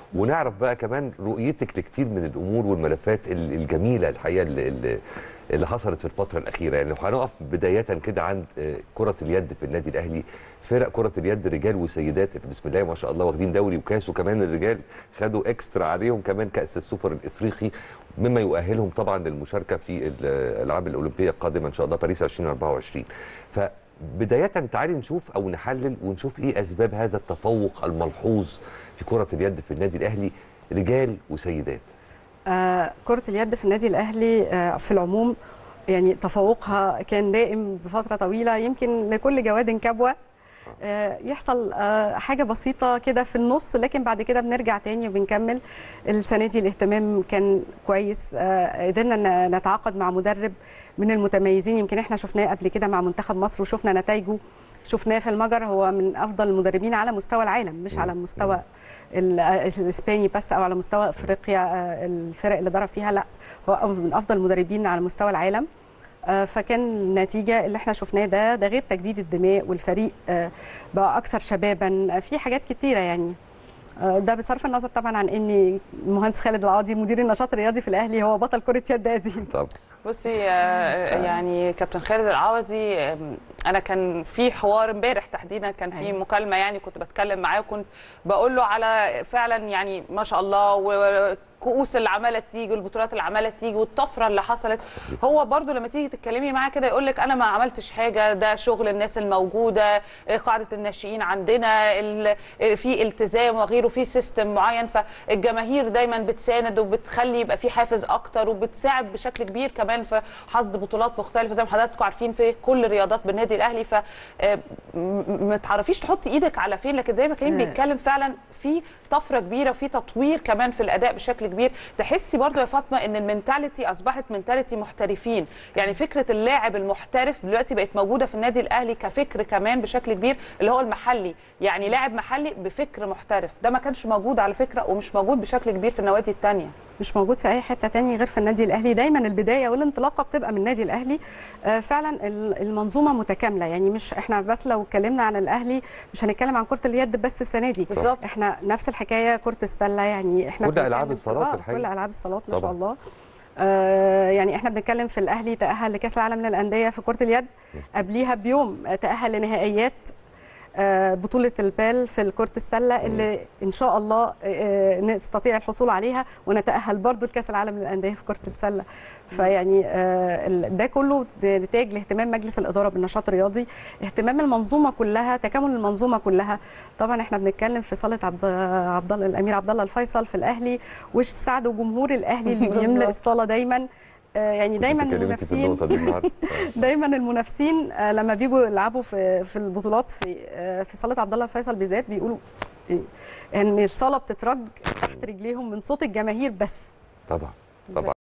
ونعرف بقى كمان رؤيتك لكتير من الامور والملفات ال- الجميله الحقيقه اللي, اللي- اللي حصلت في الفتره الاخيره يعني لو هنقف بدايه كده عند آه، كره اليد في النادي الاهلي فرق كره اليد رجال وسيدات اللي بسم الله ما شاء الله واخدين دوري وكاس وكمان الرجال خدوا اكسترا عليهم كمان كاس السوبر الافريقي مما يؤهلهم طبعا للمشاركه في الالعاب الاولمبيه القادمه ان شاء الله باريس 2024 فبدايه تعالي نشوف او نحلل ونشوف ايه اسباب هذا التفوق الملحوظ في كره اليد في النادي الاهلي رجال وسيدات آه، كرة اليد في النادي الأهلي آه، في العموم يعني تفوقها كان دائم بفترة طويلة يمكن لكل جواد كبوة آه، يحصل آه، حاجة بسيطة كده في النص لكن بعد كده بنرجع تاني وبنكمل السنة دي الاهتمام كان كويس آه، قدرنا ن- نتعاقد مع مدرب من المتميزين يمكن احنا شفناه قبل كده مع منتخب مصر وشفنا نتائجه شفناه في المجر هو من افضل المدربين على مستوى العالم مش على مستوى ال- الاسباني بس او على مستوى افريقيا آه، الفرق اللي درب فيها لا هو من افضل المدربين على مستوى العالم آه، فكان النتيجه اللي احنا شفناه ده ده غير تجديد الدماء والفريق آه، بقى اكثر شبابا آه، في حاجات كتيره يعني آه، ده بصرف النظر طبعا عن ان المهندس خالد العاضي مدير النشاط الرياضي في الاهلي هو بطل كره يد قديم طب بصي آه، يعني كابتن خالد العوضي آم، انا كان في حوار امبارح تحديدا كان في أيوة. مكالمه يعني كنت بتكلم معاه وكنت بقول له على فعلا يعني ما شاء الله وكؤوس اللي عماله تيجي والبطولات اللي عماله تيجي والطفره اللي حصلت هو برضو لما تيجي تتكلمي معاه كده يقول لك انا ما عملتش حاجه ده شغل الناس الموجوده آه، قاعده الناشئين عندنا ال- آه، في التزام وغيره في سيستم معين فالجماهير دايما بتساند وبتخلي يبقى في حافز اكتر وبتساعد بشكل كبير كمان في حصد بطولات مختلفه زي ما حضراتكم عارفين في كل الرياضات بالنادي الاهلي ف آه، م- ما تعرفيش تحطي ايدك على فين لكن زي ما كريم آه. بيتكلم فعلا في طفره كبيره وفي تطوير كمان في الاداء بشكل كبير تحسي برضو يا فاطمه ان المنتاليتي اصبحت منتاليتي محترفين يعني فكره اللاعب المحترف دلوقتي بقت موجوده في النادي الاهلي كفكر كمان بشكل كبير اللي هو المحلي يعني لاعب محلي بفكر محترف ده ما كانش موجود على فكره ومش موجود بشكل كبير في النوادي الثانيه مش موجود في اي حته تاني غير في النادي الاهلي دايما البدايه والانطلاقه بتبقى من النادي الاهلي آه، فعلا ال- المنظومه متكامله يعني مش احنا بس لو اتكلمنا عن الاهلي مش هنتكلم عن كره اليد بس السنه دي بالظبط. احنا نفس الحكايه كره السله يعني احنا كل بنتكلم ألعاب في- الصالات آه، الحقيقة. كل العاب الصالات ما شاء طبعاً. الله آه، يعني احنا بنتكلم في الاهلي تاهل لكاس العالم للانديه في كره اليد قبليها بيوم آه، تاهل لنهائيات آه، بطولة البال في كرة السلة اللي إن شاء الله آه، نستطيع الحصول عليها ونتأهل برضو لكأس العالم للأندية في كرة السلة فيعني آه، ال- ده كله نتاج لاهتمام مجلس الإدارة بالنشاط الرياضي اهتمام المنظومة كلها تكامل المنظومة كلها طبعا احنا بنتكلم في صالة عبد عبد الله الأمير عبد الله الفيصل في الأهلي وش سعد وجمهور الأهلي اللي بيملأ بالظبط. الصالة دايما آه، يعني دايما بتتكلمي انت في المنافسين النقطه دي النهارده آه. دايما المنافسين آه، لما بيجوا يلعبوا في في البطولات في آه، في صاله عبد الله الفيصل بالذات بيقولوا إيه، ان الصاله بتترج تحت رجليهم من صوت الجماهير بس طبعا طبعا